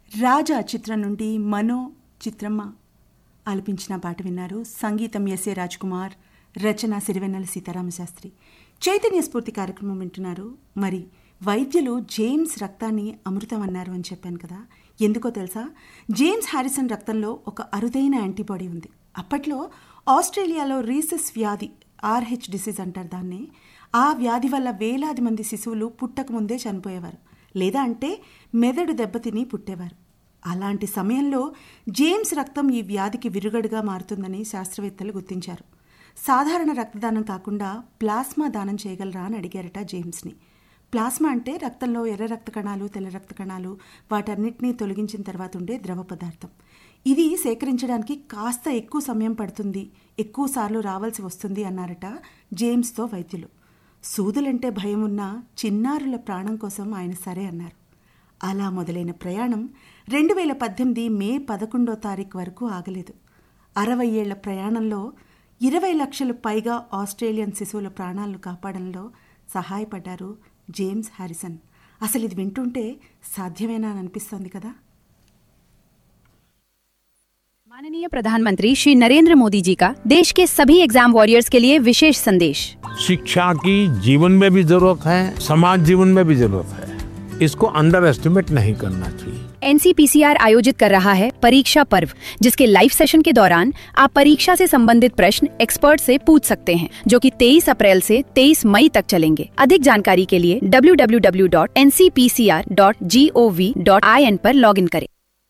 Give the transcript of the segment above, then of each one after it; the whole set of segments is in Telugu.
రాజా చిత్రం నుండి మనో చిత్రమ్మ ఆలపించిన పాట విన్నారు సంగీతం ఎస్ఏ కుమార్ రచన సిరివెన్నెల సీతారామశాస్త్రి చైతన్య స్ఫూర్తి కార్యక్రమం వింటున్నారు మరి వైద్యులు జేమ్స్ రక్తాన్ని అమృతం అన్నారు అని చెప్పాను కదా ఎందుకో తెలుసా జేమ్స్ హారిసన్ రక్తంలో ఒక అరుదైన యాంటీబాడీ ఉంది అప్పట్లో ఆస్ట్రేలియాలో రీసెస్ వ్యాధి ఆర్హెచ్ డిసీజ్ అంటారు దాన్ని ఆ వ్యాధి వల్ల వేలాది మంది శిశువులు పుట్టకముందే చనిపోయేవారు లేదా అంటే మెదడు దెబ్బతిని పుట్టేవారు అలాంటి సమయంలో జేమ్స్ రక్తం ఈ వ్యాధికి విరుగడుగా మారుతుందని శాస్త్రవేత్తలు గుర్తించారు సాధారణ రక్తదానం కాకుండా ప్లాస్మా దానం చేయగలరా అని అడిగారట జేమ్స్ని ప్లాస్మా అంటే రక్తంలో ఎర్ర రక్త కణాలు తెల్ల రక్త కణాలు వాటన్నిటినీ తొలగించిన తర్వాత ఉండే ద్రవ పదార్థం ఇది సేకరించడానికి కాస్త ఎక్కువ సమయం పడుతుంది ఎక్కువ సార్లు రావాల్సి వస్తుంది అన్నారట జేమ్స్తో వైద్యులు సూదులంటే భయం ఉన్న చిన్నారుల ప్రాణం కోసం ఆయన సరే అన్నారు అలా మొదలైన ప్రయాణం రెండు వేల పద్దెనిమిది మే పదకొండో తారీఖు వరకు ఆగలేదు అరవై ఏళ్ల ప్రయాణంలో ఇరవై లక్షలు పైగా ఆస్ట్రేలియన్ శిశువుల ప్రాణాలను కాపాడంలో సహాయపడ్డారు జేమ్స్ హారిసన్ అసలు ఇది వింటుంటే సాధ్యమేనా అని అనిపిస్తోంది కదా माननीय प्रधानमंत्री श्री नरेंद्र मोदी जी का देश के सभी एग्जाम वॉरियर्स के लिए विशेष संदेश शिक्षा की जीवन में भी जरूरत है समाज जीवन में भी जरूरत है इसको अंडर एस्टिमेट नहीं करना चाहिए एनसीपीसीआर आयोजित कर रहा है परीक्षा पर्व जिसके लाइव सेशन के दौरान आप परीक्षा से संबंधित प्रश्न एक्सपर्ट से पूछ सकते हैं जो कि 23 अप्रैल से 23 मई तक चलेंगे अधिक जानकारी के लिए www.ncpcr.gov.in पर लॉगिन करें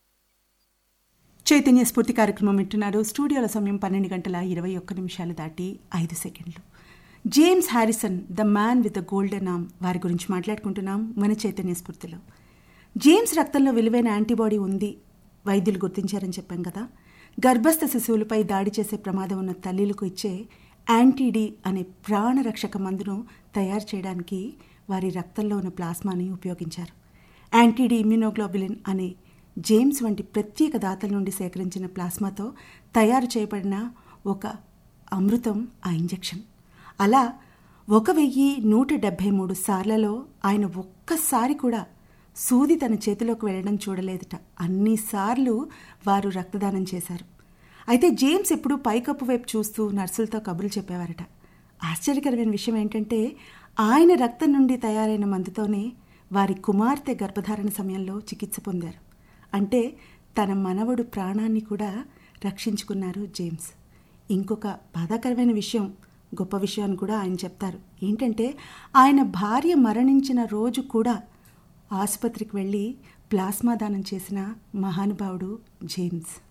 చైతన్య స్ఫూర్తి కార్యక్రమం వింటున్నారు స్టూడియోల సమయం పన్నెండు గంటల ఇరవై ఒక్క నిమిషాలు దాటి ఐదు సెకండ్లు James Harrison the man with the golden arm వారి గురించి మాట్లాడుకుంటున్నాం మన చైతన్య స్ఫూర్తిలో జేమ్స్ రక్తంలో విలువైన యాంటీబాడీ ఉంది వైద్యులు గుర్తించారని చెప్పాం కదా గర్భస్థ శిశువులపై దాడి చేసే ప్రమాదం ఉన్న తల్లిలకు ఇచ్చే యాంటీడీ అనే ప్రాణరక్షక మందును తయారు చేయడానికి వారి రక్తంలో ఉన్న ప్లాస్మాని ఉపయోగించారు యాంటీడీ ఇమ్యునోగ్లోబులిన్ అనే జేమ్స్ వంటి ప్రత్యేక దాతల నుండి సేకరించిన ప్లాస్మాతో తయారు చేయబడిన ఒక అమృతం ఆ ఇంజెక్షన్ అలా ఒక వెయ్యి నూట డెబ్భై మూడు సార్లలో ఆయన ఒక్కసారి కూడా సూది తన చేతిలోకి వెళ్ళడం చూడలేదట అన్నిసార్లు వారు రక్తదానం చేశారు అయితే జేమ్స్ ఎప్పుడూ పైకప్పు వైపు చూస్తూ నర్సులతో కబుర్లు చెప్పేవారట ఆశ్చర్యకరమైన విషయం ఏంటంటే ఆయన రక్తం నుండి తయారైన మందుతోనే వారి కుమార్తె గర్భధారణ సమయంలో చికిత్స పొందారు అంటే తన మనవడు ప్రాణాన్ని కూడా రక్షించుకున్నారు జేమ్స్ ఇంకొక బాధాకరమైన విషయం గొప్ప విషయాన్ని కూడా ఆయన చెప్తారు ఏంటంటే ఆయన భార్య మరణించిన రోజు కూడా ఆసుపత్రికి వెళ్ళి ప్లాస్మా దానం చేసిన మహానుభావుడు జేమ్స్